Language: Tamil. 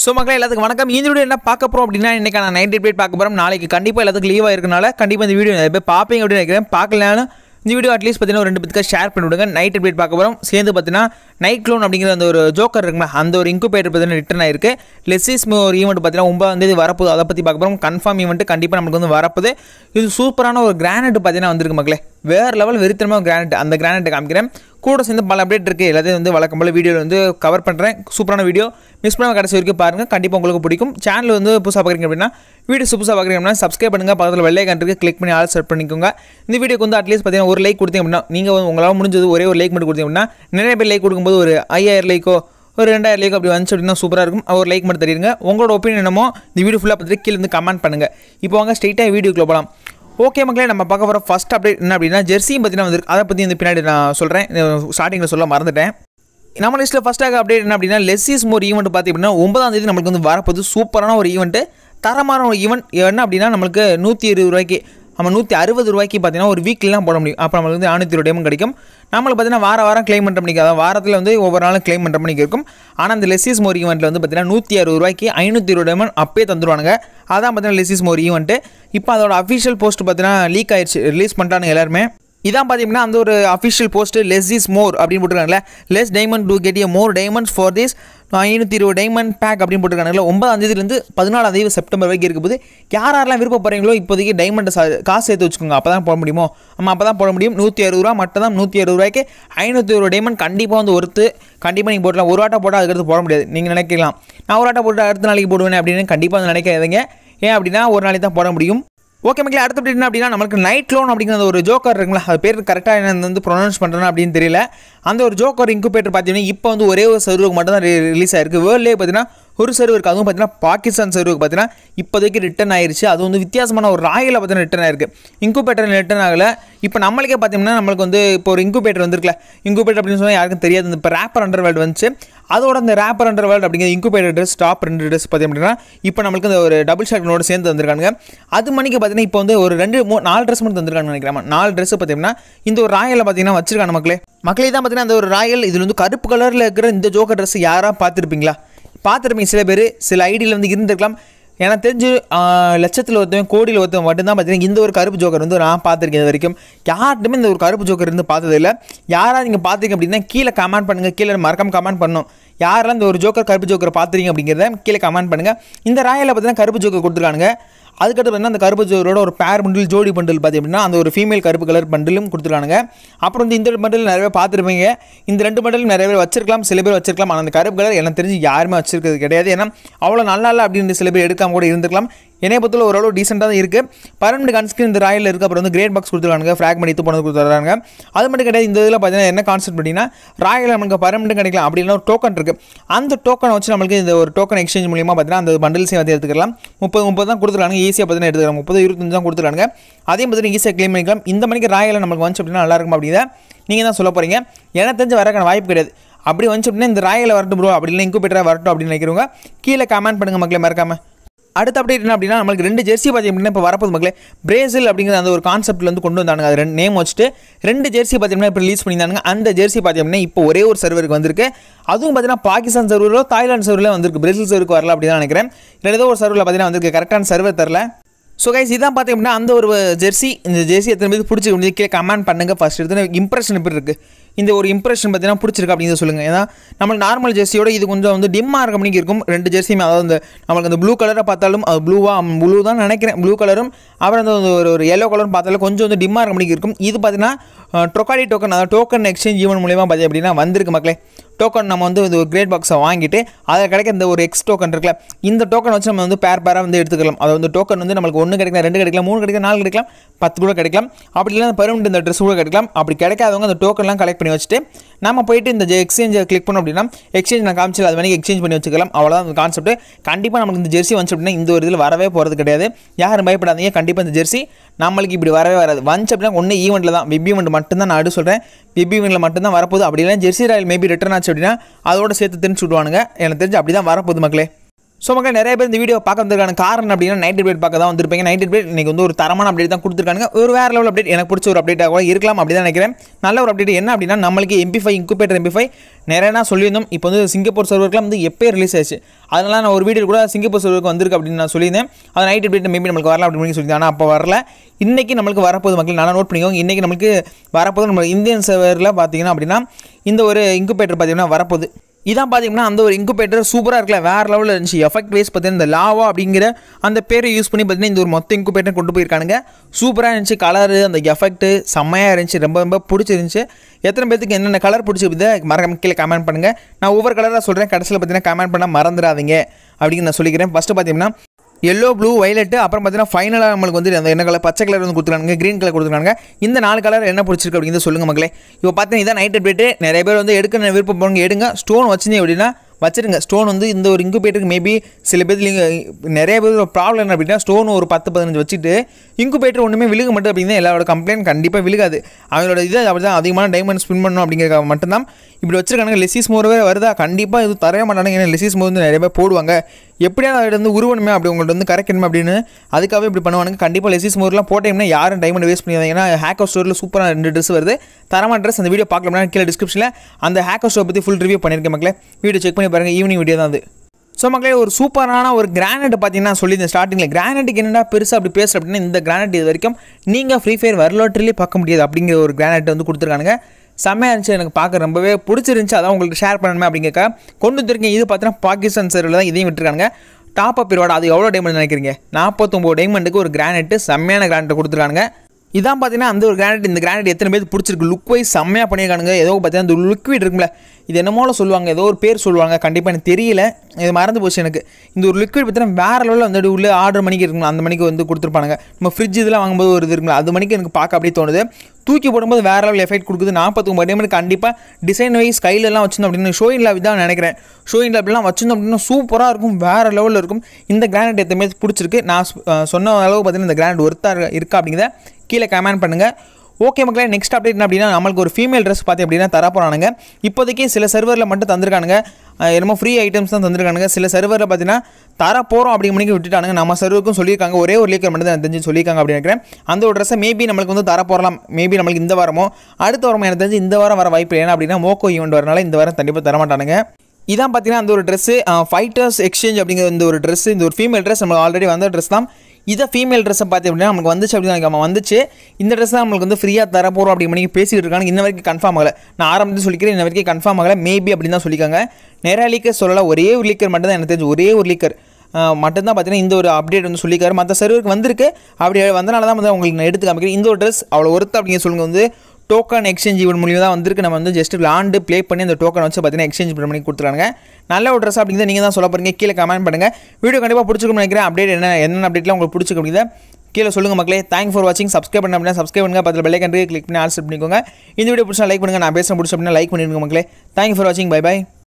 ஸோ மக்களே எல்லாத்துக்கும் வணக்கம் இந்த வீடியோ என்ன பார்க்க போகிறோம் அப்படின்னா இன்னைக்கு நான் நைட் அப்டேட் பார்க்க போகிறோம் நாளைக்கு கண்டிப்பாக எல்லாத்துக்கும் லீவாக இருக்கனால கண்டிப்பாக இந்த வீடியோ நிறைய பேர் பார்ப்பீங்க அப்படின்னு நினைக்கிறேன் பார்க்கலனாலும் இந்த வீடியோ அட்லீஸ்ட் பார்த்தீங்கன்னா ஒரு ரெண்டு பேத்துக்கு ஷேர் பண்ணி விடுங்க நைட் அப்டேட் பார்க்க போகிறோம் சேர்ந்து பார்த்தீங்கன்னா நைட் க்ளோன் அப்படிங்கிற அந்த ஒரு ஜோக்கர் இருக்குமா அந்த ஒரு இன்குபேட்டர் பார்த்தீங்கன்னா ரிட்டர்ன் ஆயிருக்கு லெஸ்ஸிஸ் ஒரு ஈவெண்ட் பார்த்தீங்கன்னா ஒன்பதாம் தேதி வரப்போகுது அதை பற்றி பார்க்க போகிறோம் கன்ஃபார்ம் ஈவெண்ட் கண்டிப்பாக நமக்கு வந்து வரப்போகுது இது சூப்பரான ஒரு கிரானைட் பார்த்தீங்கன்னா வந்திருக்கு மக்களே வேறு லெவல் வெறித்தனமாக கிரானைட் அந்த கிரானைட் காமிக்கிறேன் கூட சேர்ந்து பல அப்டேட் இருக்குது எல்லாத்தையும் வந்து வழக்கம் போல் வீடியோவில் வந்து கவர் பண்ணுறேன் சூப்பரான வீடியோ மிஸ் பண்ணாம கடைசி வரைக்கும் பாருங்கள் கண்டிப்பாக உங்களுக்கு பிடிக்கும் சேனல் வந்து புதுசாக பார்க்குறீங்க அப்படின்னா வீடியோ புதுசாக பார்க்குறீங்க அப்படின்னா சப்ஸ்கிரைப் பண்ணுங்கள் பக்கத்தில் வெள்ளை கண்டிருக்கு கிளிக் பண்ணி ஆல் செட் பண்ணிக்கோங்க இந்த வீடியோக்கு வந்து அட்லீஸ்ட் பார்த்தீங்கன்னா ஒரு லைக் கொடுத்தீங்க அப்படின்னா நீங்கள் வந்து உங்களால் முடிஞ்சது ஒரே ஒரு லைக் மட்டும் கொடுத்தீங்க அப்படின்னா நிறைய பேர் லைக் கொடுக்கும்போது ஒரு ஐயாயிரம் லைக்கோ ஒரு ரெண்டாயிரம் லைக் அப்படி வந்துச்சு அப்படின்னா சூப்பராக இருக்கும் ஒரு லைக் மட்டும் தெரியுங்க உங்களோட ஒப்பீனியன் என்னமோ இந்த வீடியோ ஃபுல்லாக பார்த்துட்டு கீழே இருந்து கமெண்ட் பண்ணுங்கள் இப்போ வாங்க ஸ்ட்ரைட்டாக வீடியோக்குள்ள போகலாம் ஓகே மக்களே நம்ம பார்க்க போகிற ஃபஸ்ட் அப்டேட் என்ன அப்படின்னா ஜெர்சியும் பார்த்தீங்கன்னா வந்து அதை பற்றி இந்த பின்னாடி நான் சொல்கிறேன் ஸ்டார்டிங்கில் சொல்ல மறந்துட்டேன் நம்ம லிஸ்ட்டில் ஃபஸ்ட்டாக அப்டேட் என்ன அப்படின்னா லெஸ்ஸிஸ் மோர் ஈவெண்ட் பார்த்தி அப்படின்னா ஒன்பதாம் தேதி நம்மளுக்கு வந்து வரப்போகுது சூப்பரான ஒரு ஈவெண்ட்டு தரமான ஒரு ஈவெண்ட் என்ன அப்படின்னா நம்மளுக்கு நூற்றி இருபது ரூபாய்க்கு நம்ம நூற்றி அறுபது ரூபாய்க்கு பார்த்தீங்கன்னா ஒரு வீக்லாம் போட முடியும் அப்போ நம்மளுக்கு வந்து நானூற்றி இருபது டைமும் கிடைக்கும் நம்மளுக்கு பார்த்தீங்கன்னா வார வாரம் கிளைம் பண்ணுற மணிக்கு அதாவது வாரத்தில் வந்து ஒவ்வொரு நாளும் கிளைம் பண்ணுற மணிக்கு இருக்கும் ஆனால் அந்த லெஸ்ஸிஸ் மோர் ஈவெண்ட்டில் வந்து பார்த்தீங்கன்னா நூற்றி அறுபது ரூபாய்க்கு ஐநூற்றி இருபது டைமண்ட் அப்பயே தந்துருவானுங்க அதான் பார்த்தீங்கன்னா லெஸ்ஸிஸ் மோர் ஈவெண்ட்டு இப்போ அதோட அஃபிஷியல் போஸ்ட் பார்த்தீங்கன்னா லீக் ஆயிடுச்சு ரிலீஸ் பண்ணிட்டானுங்க எல்லாருமே இதான் பார்த்தீங்கன்னா அந்த ஒரு official post less is more அப்படின்னு போட்டுருக்காங்களே less diamond to get a more diamonds for this ஐநூற்றி இருபது டைமண்ட் பேக் அப்படின்னு போட்டுருக்காங்களே ஒன்பதாம் தேதியிலேருந்து பதினாலாம் தேதி செப்டம்பர் வரைக்கும் இருக்கும்போது யார் யாரெல்லாம் விருப்பப்படுறீங்களோ இப்போதைக்கு டைமண்ட் காசு சேர்த்து வச்சுக்கோங்க அப்போ தான் போட முடியுமோ நம்ம அப்போ தான் போட முடியும் நூற்றி அறுபது ரூபா மட்டும் தான் நூற்றி அறுபது ரூபாய்க்கு ஐநூற்றி ஒரு டைமண்ட் கண்டிப்பாக வந்து ஒருத்து கண்டிப்பாக நீங்கள் போடலாம் ஒரு ஆட்டை போட்டால் அதுக்கடுத்து போட முடியாது நீங்கள் நினைக்கலாம் நான் ஒரு ஆட்டை போட்டு அடுத்த நாளைக்கு போடுவேன் அப்படின்னு கண்டிப்பாக வந்து நினைக்காதீங்க ஏன் அப்படின்னா ஒரு நாளைக்கு தான் போட முடியும் ஓகே மக்களே அடுத்த என்ன அப்படின்னா நம்மளுக்கு நைட் லோன் அப்படிங்கிற அந்த ஒரு ஜோக்கர் இருக்குங்களா அது பேர் கரெக்டாக என்ன வந்து ப்ரொனவுன்ஸ் பண்ணுறேன் அப்படின்னு தெரியல அந்த ஒரு ஜோக்கர் இன்குபேட்டர் பார்த்தீங்கன்னா இப்போ வந்து ஒரே ஒரு சர்வருக்கு மட்டும் தான் ரிலீஸ் ஆயிருக்கு வேர்ல்ட்லேயே பார்த்தீங்கன்னா ஒரு சர்வர் இருக்குது அதுவும் பார்த்தீங்கன்னா பாகிஸ்தான் சர்வருக்கு பார்த்தீங்கன்னா இப்போதைக்கு ரிட்டன் ஆயிருச்சு அது வந்து வித்தியாசமான ஒரு ராயில் பார்த்தீங்கன்னா ரிட்டன் ஆயிருக்கு இன்குபேட்டர் ரிட்டன் ஆகலை இப்போ நம்மளுக்கே பார்த்தீங்கன்னா நம்மளுக்கு வந்து இப்போ ஒரு இன்குபேட்டர் வந்துருக்கல இன்குபேட்டர் அப்படின்னு சொன்னால் யாருக்கும் தெரியாது இந்த இப்போ ரேப்பர் அண்டர் வேர்ல்டு வந்துச்சு அதோட அந்த ரேப்பர் அண்டர் வேர்ல்டு அப்படிங்கிற இன்குபேட்டர் ட்ரெஸ் டாப் ரெண்டு ட்ரெஸ் பார்த்தீங்க அப்படின்னா இப்போ நம்மளுக்கு இந்த ஒரு டபுள் ஷார்ட்னோட சேர்ந்து வந்திருக்காங்க அது மணிக்கு பார்த்தீங்கன்னா இப்போ வந்து ஒரு ரெண்டு மூ நாலு ட்ரெஸ் மட்டும் தந்திருக்காங்க நினைக்கிறேன் நாலு ட்ரெஸ் பார்த்தீங்கன்னா இந்த ஒரு ராயலை பார்த்தீங்கன்னா வச்சிருக்காங்க மக்களே மக்களே தான் பார்த்தீங்கன்னா அந்த ஒரு ராயல் இதில் வந்து கருப்பு கலரில் இருக்கிற இந்த ஜோக்கர் ட்ரெஸ் யாராக பார்த்துருப்பீங்களா பார்த்துருப்பீங்க சில பேர் சில ஐடியில் வந்து இருந்திருக்கலாம் எனக்கு தெரிஞ்சு லட்சத்தில் ஒருத்தவன் கோடியில் ஒருத்தவன் மட்டும்தான் பார்த்தீங்கன்னா இந்த ஒரு கருப்பு ஜோக்கர் வந்து நான் பார்த்துருக்கேன் இது வரைக்கும் யார்ட்டுமே இந்த ஒரு கருப்பு ஜோக்கர் இருந்து பார்த்ததில்ல யாராவது நீங்கள் பார்த்துருக்கீங்க அப்படின்னா கீழே கமெண்ட் பண்ணுங்கள் கீழே மறக்காம கமெண்ட் பண்ணணும் யாரெல்லாம் இந்த ஒரு ஜோக்கர் கருப்பு ஜோக்கர் பார்த்துறீங்க அப்படிங்கிறத கீழே கமெண்ட் பண்ணுங்கள் இந்த ராயில் பார்த்தீங்கன்னா கருப்பு ஜோக்கர் கொடுத்துருக்கானுங்க அதுக்கடுத்து பார்த்தீங்கன்னா அந்த கருப்பு ஜோக்கரோட ஒரு பேர் பண்டில் ஜோடி பண்டில் பார்த்தி அப்படின்னா அந்த ஒரு ஃபீமேல் கருப்பு கலர் பண்டிலும் கொடுத்துருக்கானுங்க அப்புறம் வந்து இந்த பண்டில் நிறைய பேர் பார்த்துருப்பீங்க இந்த ரெண்டு பண்டிலும் நிறைய பேர் வச்சிருக்கலாம் சில பேர் வச்சிருக்கலாம் ஆனால் அந்த கருப்பு கலர் எனக்கு தெரிஞ்சு யாருமே வச்சிருக்கிறது கிடையாது ஏன்னா அவ்வளோ நல்லா இல்லை அப்படின்னு சில பேர் எடுக்காம கூட இருந்திருக்கலாம் என்னை பொறுத்தவரை ஓரளவு டீசெண்டாக தான் இருக்குது பர்மனெண்ட் கன்ஸ்கிரீன் இந்த ராயில் இருக்குது அப்புறம் வந்து கிரேட் பாக்ஸ் கொடுத்துருக்காங்க ஃப்ராக் பண்ணி இது பண்ணது கொடுத்துறாங்க அது மட்டும் கிடையாது இந்த இதில் பார்த்தீங்கன்னா என்ன கான்செப்ட் அப்படின்னா ராயில் நமக்கு பர்மனெண்ட் கிடைக்கலாம் அப்படின்னா ஒரு டோக்கன் இருக்குது அந்த டோக்கனை வச்சு நம்மளுக்கு இந்த ஒரு டோக்கன் எக்ஸ்சேஞ்ச் மூலியமாக பார்த்தீங்கன்னா அந்த பண்டில்ஸையும் வந்து எடுத்துக்கலாம் முப்பது முப்பது தான் கொடுத்துருக்காங்க ஈஸியாக பார்த்தீங்கன்னா எடுத்துக்கலாம் முப்பது இருபத்தஞ்சு தான் கொடுத்துருக்காங்க அதே பார்த்தீங்கன்னா ஈஸியாக க்ளைம் பண்ணிக்கலாம் இந்த மணிக்கு ராயில் நமக்கு வந்துச்சு அப்படின்னா நல்லா இருக்கும் அப்படின்னா நீங்கள் தான் சொல்ல போகிறீங்க எனக்கு தெரிஞ்சு வரக்கான வாய்ப்பு கிடையாது அப்படி வந்துச்சு அப்படின்னா இந்த ராயில் வரட்டும் ப்ரோ அப்படி இல்லை இன்குபேட்டராக வரட்டும் அப்படின்னு நினைக்கிறவங்க கீழே கமெண்ட் பண்ணுங்கள் மக்களே மறக்காமல் அடுத்த அப்டேட் என்ன அப்படின்னா நம்மளுக்கு ரெண்டு ஜெர்சி பார்த்திங்க அப்படின்னா இப்போ வரப்போது மக்களே பிரேசில் அப்படிங்கிற அந்த ஒரு கான்செப்ட்ல வந்து கொண்டு வந்தாங்க அது ரெண்டு நேம் வச்சுட்டு ரெண்டு ஜெர்சி பார்த்தீங்கன்னா இப்போ ரிலீஸ் பண்ணியிருந்தாங்க அந்த ஜெர்சி பார்த்திங்க அப்படின்னா இப்போ ஒரே ஒரு சர்வருக்கு வந்திருக்கு அதுவும் பார்த்தீங்கன்னா பாகிஸ்தான் சர்வரோ தாய்லாந்து சர்வரில் வந்திருக்கு பிரேசில் சர்வருக்கு வரல அப்படி தான் நினைக்கிறேன் இல்லை ஏதோ ஒரு சர்வரில் பார்த்தீங்கன்னா வந்திருக்கு கரெக்டான சர்வர் தரல ஸோ கைஸ் இதான் பார்த்தீங்க அப்படின்னா அந்த ஒரு ஜெர்சி இந்த ஜெர்சி எத்தனை பேர் பிடிச்சி முடிஞ்சு கீழே கமெண்ட் பண்ணுங்கள் ஃபஸ்ட் எடுத்து இம்ப்ரெஷன் எப்படி இருக்குது இந்த ஒரு இம்ப்ரெஷன் பார்த்தீங்கன்னா பிடிச்சிருக்கு அப்படின்னு சொல்லுங்கள் ஏன்னா நம்ம நார்மல் ஜெர்சியோட இது கொஞ்சம் வந்து டிம்மாக இருக்க மணிக்கு இருக்கும் ரெண்டு ஜெர்சியுமே அதாவது இந்த நம்மளுக்கு அந்த ப்ளூ கலரை பார்த்தாலும் அது ப்ளூவாக ப்ளூ தான் நினைக்கிறேன் ப்ளூ கலரும் அப்புறம் அந்த ஒரு ஒரு எல்லோ கலரும் பார்த்தாலும் கொஞ்சம் வந்து டிம்மாக இருக்க மணிக்கு இருக்கும் இது பார்த்தீங்கன்னா டொக்காடி டோக்கன் அதாவது டோக்கன் எக்ஸ்சேஞ்ச் ஈவன் மூலியமாக பார்த்தி அப்படின்னா வந்திருக்கு மக்களே டோக்கன் நம்ம வந்து ஒரு கிரேட் பாக்ஸை வாங்கிட்டு அதில் கிடைக்க இந்த ஒரு எக்ஸ் டோக்கன் இருக்குல்ல இந்த டோக்கன் வச்சு நம்ம வந்து பேர் பேராக வந்து எடுத்துக்கலாம் அது வந்து டோக்கன் வந்து நம்மளுக்கு ஒன்று கிடைக்கலாம் ரெண்டு கிடைக்கலாம் மூணு கிடைக்கலாம் நாலு கிடைக்கலாம் பத்து கூட கிடைக்கலாம் அப்படி இல்லைனா பெர்மனெண்ட் இந்த ட்ரெஸ் கூட கிடைக்கலாம் அப்படி கிடைக்காதவங்க அந்த டோக்கன்லாம் கலெக்ட் பண்ணி வச்சுட்டு நம்ம போயிட்டு இந்த எக்ஸ்சேஞ்சை கிளிக் பண்ணோம் அப்படின்னா எக்ஸ்சேஞ்ச் நான் காமிச்சு அது வரைக்கும் எக்ஸ்சேஞ்ச் பண்ணி வச்சுக்கலாம் அவ்வளோதான் அந்த கான்செப்ட் கண்டிப்பாக நமக்கு இந்த ஜெர்சி வந்துச்சு அப்படின்னா இந்த ஒரு இதில் வரவே போகிறது கிடையாது யாரும் பயப்படாதீங்க கண்டிப்பாக இந்த ஜெர்சி நம்மளுக்கு இப்படி வரவே வராது வந்துச்சு அப்படின்னா ஒன்று ஈவெண்ட்டில் தான் வெப் ஈவெண்ட் மட்டும்தான் நான் அடு சொல்கிறேன் வெப் ஈவெண்ட்டில் மட்டும்தான் வரப்போகுது அப்படி இல்லை ஜெர்சி ராயல் மேபி ரிட்டர்ன் ஆச்சு அப்படின்னா அதோட சேர்த்து தெரிஞ்சு விடுவானுங்க எனக்கு தெரிஞ்சு அப்படி தான் வரப்போகுது மக்களே ஸோ மக்கள் நிறைய பேர் இந்த வீடியோ பார்க்க வந்திருக்கான காரணம் அப்படின்னா நைட் அப்டேட் பார்க்க தான் வந்திருப்பீங்க நைட் அப்டேட் இன்னைக்கு வந்து ஒரு தரமான அப்டேட் தான் கொடுத்துருக்காங்க ஒரு வேறு லெவல் அப்டேட் எனக்கு பிடிச்ச ஒரு அப்டேட்டாக கூட இருக்கலாம் அப்படி தான் நினைக்கிறேன் நல்ல ஒரு அப்டேட் என்ன அப்படின்னா நம்மளுக்கு MP five incubator MP five நிறைய நான் சொல்லியிருந்தோம் இப்போ வந்து சிங்கப்பூர் சர்வருக்குலாம் வந்து எப்போ ரிலீஸ் ஆச்சு அதனால நான் ஒரு வீடியோ கூட சிங்கப்பூர் சர்வருக்கு வந்திருக்கு அப்படின்னு நான் சொல்லியிருந்தேன் அது நைட் அப்டேட் மேபி நம்மளுக்கு வரலாம் அப்படின்னு சொல்லியிருந்தேன் ஆனால் அப்போ வரல இன்றைக்கி நம்மளுக்கு வரப்போகுது மக்கள் நல்லா நோட் பண்ணிக்கோங்க இன்றைக்கி நம்மளுக்கு வரப்போகுது நம்ம இந்தியன் சர்வரில் பார்த்தீங்கன்னா அப்படின்னா இந்த ஒரு இன்குபேட்டர் பார்த்தீங்கன்னா வரப்போகுது இதான் பார்த்தீங்கன்னா அந்த ஒரு இன்குபேட்டர் சூப்பராக இருக்கல வேறு லெவலில் இருந்துச்சு எஃபெக்ட் வைஸ் பார்த்தீங்கன்னா இந்த லாவா அப்படிங்கிற அந்த பேரை யூஸ் பண்ணி பார்த்தீங்கன்னா இந்த ஒரு மொத்த இன்குபேட்டர் கொண்டு போயிருக்கானுங்க சூப்பராக இருந்துச்சு கலரு அந்த எஃபெக்ட் செம்மையாக இருந்துச்சு ரொம்ப ரொம்ப பிடிச்சிருந்துச்சு எத்தனை பேத்துக்கு என்னென்ன கலர் பிடிச்சிருக்குது மறக்காம கீழே கமெண்ட் பண்ணுங்கள் நான் ஒவ்வொரு கலராக சொல்கிறேன் கடைசியில் பார்த்தீங்கன்னா கமெண்ட் பண்ணால் மறந்துடாதீங்க அப்படின்னு நான் சொல்லிக்கிறேன் ஃபஸ்ட்டு பார்த்தீங்கன்னா எல்லோ ப்ளூ வயலட்டு அப்புறம் பார்த்தீங்கன்னா ஃபைனலாக நம்மளுக்கு வந்து அந்த என்ன கலர் பச்சை கலர் வந்து கொடுத்துருக்காங்க க்ரீன் கலர் கொடுத்துருக்காங்க இந்த நாலு கலர் என்ன பிடிச்சிருக்கு அப்படிங்கிறத சொல்லுங்கள் மக்களே இப்போ பார்த்தீங்கன்னா இதான் நைட் அப்டேட்டு நிறைய பேர் வந்து எடுக்க விருப்பம் போங்க எடுங்க ஸ்டோன் வச்சுருந்தீங்க அப்படின்னா வச்சிருங்க ஸ்டோன் வந்து இந்த ஒரு இன்குபேட்டருக்கு மேபி சில பேர் நீங்கள் நிறைய பேர் ப்ராப்ளம் என்ன அப்படின்னா ஸ்டோன் ஒரு பத்து பதினஞ்சு வச்சுட்டு இன்குபேட்டர் ஒன்றுமே விழுக மாட்டேன் அப்படின்னு எல்லாரோட கம்ப்ளைண்ட் கண்டிப்பாக விழுகாது அவங்களோட இது அப்படி தான் அதிகமான டைமண்ட் ஸ்பின் பண்ணணும் அப்படிங்கிறத மட்டும்தான் இப்படி வச்சிருக்காங்க லெசிஸ் மோர் வேறு வருதா கண்டிப்பாக இது தரவே மாட்டாங்க ஏன்னா லெசிஸ் மோர் வந்து நிறைய பேர் போடுவாங்க எப்படியாவது அதை வந்து உருவணுமே அப்படி உங்கள்ட்ட வந்து கரெக்டணுமே அப்படின்னு அதுக்காகவே இப்படி பண்ணுவாங்க கண்டிப்பாக லெசிஸ் மோர்லாம் போட்டீங்கன்னா யாரும் டைமண்ட் வேஸ்ட் பண்ணிடுவாங்க ஏன்னா ஹேக்கர் ஸ்டோரில் சூப்பராக ரெண்டு ட்ரெஸ் வருது தரமான ட்ரெஸ் அந்த வீடியோ பார்க்கலாம்னா கீழே டிஸ்கிரிப்ஷனில் அந்த ஹேக்கர் ஸ்டோர் பற்றி ஃபுல் ரிவ்யூ பண்ணியிருக்கேன் மக்களே வீடியோ செக் பண்ணி பாருங்கள் ஈவினிங் வீடியோ தான் அது ஸோ மக்களே ஒரு சூப்பரான ஒரு கிரானைட் பார்த்தீங்கன்னா சொல்லியிருந்தேன் ஸ்டார்டிங்கில் கிரானைட்டுக்கு என்னடா பெருசாக அப்படி பேசுகிற அப்படின்னா இந்த கிரானைட் இது வரைக்கும் நீங்கள் ஃப்ரீ ஃபயர் வரலாற்றிலே பார்க்க முடியாது அப்படிங்கிற ஒரு கிரானைட் வந்து கொடுத்துருக்கானுங்க செம்மையாக இருந்துச்சு எனக்கு பார்க்க ரொம்பவே பிடிச்சிருந்துச்சு அதான் உங்களுக்கு ஷேர் பண்ணணுமே அப்படிங்கக்கா கொண்டு வந்திருக்கேன் இது பார்த்தீங்கன்னா பாகிஸ்தான் சர்வில் தான் இதையும் விட்டுருக்காங்க டாப் அப் பீரோட அது எவ்வளோ டைமண்ட் நினைக்கிறீங்க நாற்பத்தொம்போது டைமண்டுக்கு ஒரு கிரானைட்டு செம்மையான கிரானைட் கொடுத்துருக்காங்க இதான் பார்த்தீங்கன்னா அந்த ஒரு கிரானைட் இந்த கிரானைட் எத்தனை பேர் பிடிச்சிருக்கு லுக் வைஸ் செம்மையாக பண்ணியிருக்கானுங்க ஏதோ பார்த்தீங்கன்னா அந்த லிக்விட் இருக்குல்ல இது என்னமோல சொல்லுவாங்க ஏதோ ஒரு பேர் சொல்லுவாங்க கண்டிப்பாக எனக்கு தெரியல இது மறந்து போச்சு எனக்கு இந்த ஒரு லிக்விட் பார்த்தீங்கன்னா வேறு லெவலில் வந்து உள்ளே ஆர்டர் மணிக்கு இருக்குங்களா அந்த மணிக்கு வந்து கொடுத்துருப்பாங்க நம்ம ஃப்ரிட்ஜ் இதெல்லாம் வாங்கும்போது ஒரு இது இருக்குங்களா அது மணிக்கு எனக்கு பார்க்க அப்படியே தோணுது தூக்கி போடும்போது வேறு லெவல் எஃபெக்ட் கொடுக்குது நாற்பத்தொம்பது டைமண்ட் கண்டிப்பாக டிசைன் வைஸ் கையிலலாம் வச்சிருந்தோம் அப்படின்னு ஷோயின் லேப் தான் நினைக்கிறேன் ஷோயின் லேப்லாம் வச்சிருந்தோம் அப்படின்னா சூப்பராக இருக்கும் வேறு லெவலில் இருக்கும் இந்த கிரானைட் எத்தனை பிடிச்சிருக்கு நான் சொன்ன அளவு பார்த்தீங்கன்னா இந்த கிரானைட் ஒர்த்தாக இருக்கா அப்படிங்கிறத கீழே கமெண்ட் பண்ணுங்கள் ஓகே மக்களே நெக்ஸ்ட் அப்டேட் என்ன அப்படின்னா நம்மளுக்கு ஒரு ஃபீமேல் ட்ரெஸ் பார்த்து அப்படின்னா தர போகிறானுங்க இப்போதைக்கு சில சர்வரில் மட்டும் தந்திருக்கானுங்க என்னமோ ஃப்ரீ ஐட்டம்ஸ் தான் தந்திருக்கானுங்க சில சர்வரில் பார்த்தீங்கன்னா தர போகிறோம் அப்படி மணிக்கு விட்டுட்டானுங்க நம்ம சர்வருக்கும் சொல்லியிருக்காங்க ஒரே ஒரு லீக்கர் மட்டும் தான் தெரிஞ்சு சொல்லியிருக்காங்க அப்படின்னு நினைக்கிறேன் அந்த ஒரு ட்ரெஸ்ஸை மேபி நம்மளுக்கு வந்து தர போகலாம் மேபி நம்மளுக்கு இந்த வாரமோ அடுத்த வாரமோ எனக்கு தெரிஞ்சு இந்த வாரம் வர வாய்ப்பு ஏன்னா அப்படின்னா மோக்கோ ஈவெண்ட் வரனால இந்த வாரம் கண்டிப்பாக தர மாட்டானுங்க இதான் பார்த்தீங்கன்னா அந்த ஒரு ட்ரெஸ்ஸு ஃபைட்டர்ஸ் எக்ஸ்சேஞ்ச் அப்படிங்கிற இந்த ஒரு ட்ரெஸ் இந்த ஒரு ஃபீமேல் ட்ரெஸ் நம்மளுக்கு ஆல்ரெடி வந்த ட்ரெஸ் தான் இதை ஃபீமேல் ட்ரெஸ்ஸை பார்த்து அப்படின்னா நமக்கு வந்துச்சு அப்படின்னு நம்ம வந்துச்சு இந்த ட்ரெஸ் தான் நம்மளுக்கு வந்து ஃப்ரீயாக தர போகிறோம் அப்படி பண்ணி பேசிக்கிட்டு இருக்காங்க இன்ன வரைக்கும் கன்ஃபார்ம் ஆகலை நான் ஆரம்பத்தில் சொல்லிக்கிறேன் இன்ன வரைக்கும் கன்ஃபார்ம் ஆகலை மேபி அப்படின்னு தான் சொல்லிக்காங்க நிறைய லீக்கர் சொல்லலாம் ஒரே ஒரு லீக்கர் மட்டும் தான் எனக்கு தெரிஞ்சு ஒரே ஒரு லீக்கர் மட்டும்தான் பார்த்தீங்கன்னா இந்த ஒரு அப்டேட் வந்து சொல்லிக்காரு மற்ற சர்வருக்கு வந்திருக்கு அப்படி வந்தனால தான் வந்து உங்களுக்கு நான் எடுத்து காமிக்கிறேன் இந்த ஒரு ட்ரெஸ் அவ்வளோ ஒருத்த அப்படிங்கிற சொல்லுங்க வந்து டோக்கன் எக்ஸ்சேஞ்ச் ஈவெண்ட் மூலியமாக தான் வந்திருக்கு நம்ம வந்து ஜஸ்ட் விளாண்டு ப்ளே பண்ணி அந்த டோக்கன் வச்சு பார்த்தீங்கன்னா எக்ஸ்சேஞ்ச் பண்ணி கொடுத்துருக்காங்க நல்ல ஒரு ட்ரெஸ் அப்படிங்கிறத நீங்கள் தான் சொல்ல போகிறீங்க கீழே கமெண்ட் பண்ணுங்கள் வீடியோ கண்டிப்பாக பிடிச்சிருக்கும்னு நினைக்கிறேன் அப்டேட் என்ன என்னென்ன அப்டேட்லாம் உங்களுக்கு பிடிச்சிருக்கு அப்படிங்கிறத கீழே சொல்லுங்கள் மக்களே தேங்க் ஃபார் வாட்சிங் சப்ஸ்கிரைப் பண்ண அப்படின்னா சப்ஸ்கிரைப் பண்ணுங்கள் பத்தில் பெல்லை கண்டு கிளிக் பண்ணி ஆல்சர் பண்ணிக்கோங்க இந்த வீடியோ பிடிச்சா லைக் பண்ணுங்கள் நான் பேச பிடிச்ச அப்படின்னா லைக் பண்ணிடுங்க மக்களே தேங்க் ஃபார் வாட்சிங் பை பை